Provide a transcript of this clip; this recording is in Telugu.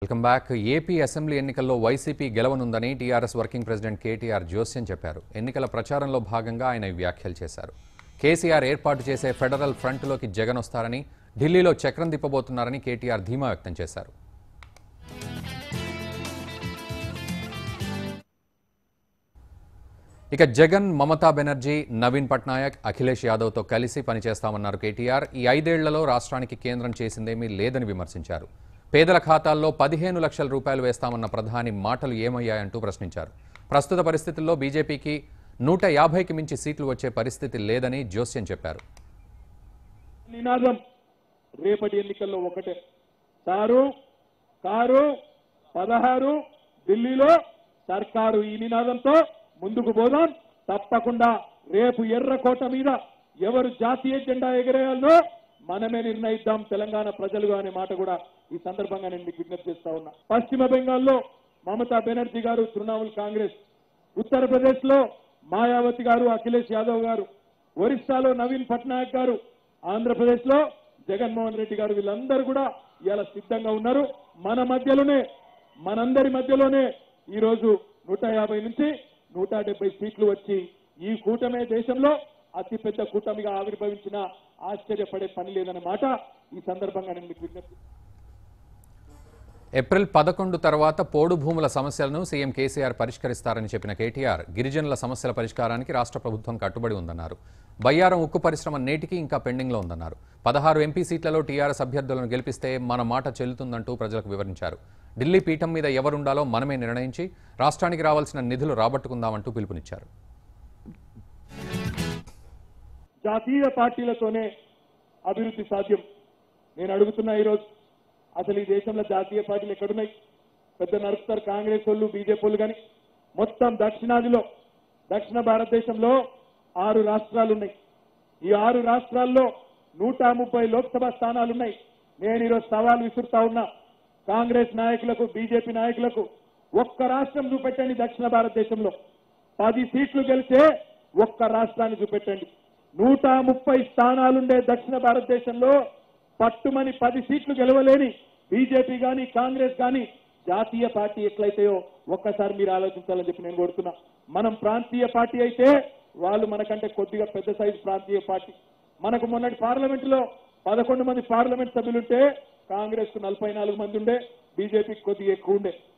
వెల్కమ్ బ్యాక్ ఏపీ అసెంబ్లీ ఎన్నికల్లో వైసీపీ గెలవనుందని టీఆర్ఎస్ వర్కింగ్ ప్రెసిడెంట్ కేటీఆర్ జోస్యం చెప్పారు ఎన్నికల ప్రచారంలో భాగంగా ఆయన ఈ వ్యాఖ్యలు చేశారు కేసీఆర్ ఏర్పాటు చేసే ఫెడరల్ ఫ్రంట్లోకి జగన్ వస్తారని ఢిల్లీలో చక్రం తిప్పబోతున్నారని కేటీఆర్ ధీమా వ్యక్తం చేశారు ఇక జగన్ మమతా బెనర్జీ నవీన్ పట్నాయక్ అఖిలేష్ యాదవ్తో కలిసి పనిచేస్తామన్నారు కేటీఆర్ ఈ ఐదేళ్లలో రాష్ట్రానికి కేంద్రం చేసిందేమీ లేదని విమర్శించారు పేదల ఖాతాల్లో పదిహేను లక్షల రూపాయలు వేస్తామన్న ప్రధాని మాటలు ఏమయ్యాయంటూ ప్రశ్నించారు ప్రస్తుత పరిస్థితుల్లో బీజేపీకి నూట యాభైకి మించి సీట్లు వచ్చే పరిస్థితి లేదని జోస్యం చెప్పారు నినాదం రేపటి ఎన్నికల్లో ఒకటే సారు కారు పదహారు ఢిల్లీలో సర్కారు ఈ నినాదంతో ముందుకు పోదాం తప్పకుండా రేపు ఎర్రకోట మీద ఎవరు జాతీయ జెండా ఎగరేయాలో మనమే నిర్ణయిద్దాం తెలంగాణ ప్రజలు అనే మాట కూడా ఈ సందర్భంగా నేను మీకు విజ్ఞప్తి చేస్తా ఉన్నా పశ్చిమ బెంగాల్లో మమతా బెనర్జీ గారు తృణమూల్ కాంగ్రెస్ ఉత్తరప్రదేశ్ లో మాయావతి గారు అఖిలేష్ యాదవ్ గారు ఒరిస్సాలో నవీన్ పట్నాయక్ గారు ఆంధ్రప్రదేశ్ లో జగన్మోహన్ రెడ్డి గారు వీళ్ళందరూ కూడా ఇవాళ సిద్ధంగా ఉన్నారు మన మధ్యలోనే మనందరి మధ్యలోనే ఈ రోజు నూట యాభై నుంచి నూట డెబ్బై సీట్లు వచ్చి ఈ కూటమే దేశంలో అతిపెద్ద కూటమిగా ఆవిర్భవించిన ఆశ్చర్యపడే పని లేదన్న మాట ఈ సందర్భంగా నేను మీకు విజ్ఞప్తి ఏప్రిల్ పదకొండు తర్వాత పోడు భూముల సమస్యలను సీఎం కేసీఆర్ పరిష్కరిస్తారని చెప్పిన కేటీఆర్ గిరిజనుల సమస్యల పరిష్కారానికి రాష్ట్ర ప్రభుత్వం కట్టుబడి ఉందన్నారు బయ్యారం ఉక్కు పరిశ్రమ నేటికి ఇంకా పెండింగ్లో ఉందన్నారు పదహారు ఎంపీ సీట్లలో టీఆర్ఎస్ అభ్యర్థులను గెలిపిస్తే మన మాట చెల్లుతుందంటూ ప్రజలకు వివరించారు ఢిల్లీ పీఠం మీద ఎవరుండాలో మనమే నిర్ణయించి రాష్ట్రానికి రావాల్సిన నిధులు రాబట్టుకుందామంటూ పిలుపునిచ్చారు జాతీయ పార్టీలతోనే అభివృద్ధి సాధ్యం నేను అడుగుతున్నా ఈరోజు అసలు ఈ దేశంలో జాతీయ పార్టీలు ఎక్కడున్నాయి పెద్ద నడుస్తారు కాంగ్రెస్ వాళ్ళు బీజేపీ వాళ్ళు కానీ మొత్తం దక్షిణాదిలో దక్షిణ భారతదేశంలో ఆరు రాష్ట్రాలు ఉన్నాయి ఈ ఆరు రాష్ట్రాల్లో నూట ముప్పై లోక్సభ స్థానాలున్నాయి నేను ఈరోజు సవాల్ విసురుతా ఉన్నా కాంగ్రెస్ నాయకులకు బీజేపీ నాయకులకు ఒక్క రాష్ట్రం చూపెట్టండి దక్షిణ భారతదేశంలో పది సీట్లు గెలిచే ఒక్క రాష్ట్రాన్ని చూపెట్టండి నూట ముప్పై స్థానాలుండే దక్షిణ భారతదేశంలో పట్టుమని పది సీట్లు గెలవలేని బీజేపీ గాని కాంగ్రెస్ గాని జాతీయ పార్టీ ఎట్లయితాయో ఒక్కసారి మీరు ఆలోచించాలని చెప్పి నేను కోరుతున్నా మనం ప్రాంతీయ పార్టీ అయితే వాళ్ళు మనకంటే కొద్దిగా పెద్ద సైజు ప్రాంతీయ పార్టీ మనకు మొన్నటి పార్లమెంట్ లో పదకొండు మంది పార్లమెంట్ సభ్యులుంటే కాంగ్రెస్ కు నలభై నాలుగు మంది ఉండే బీజేపీకి కొద్దిగా ఎక్కువ ఉండే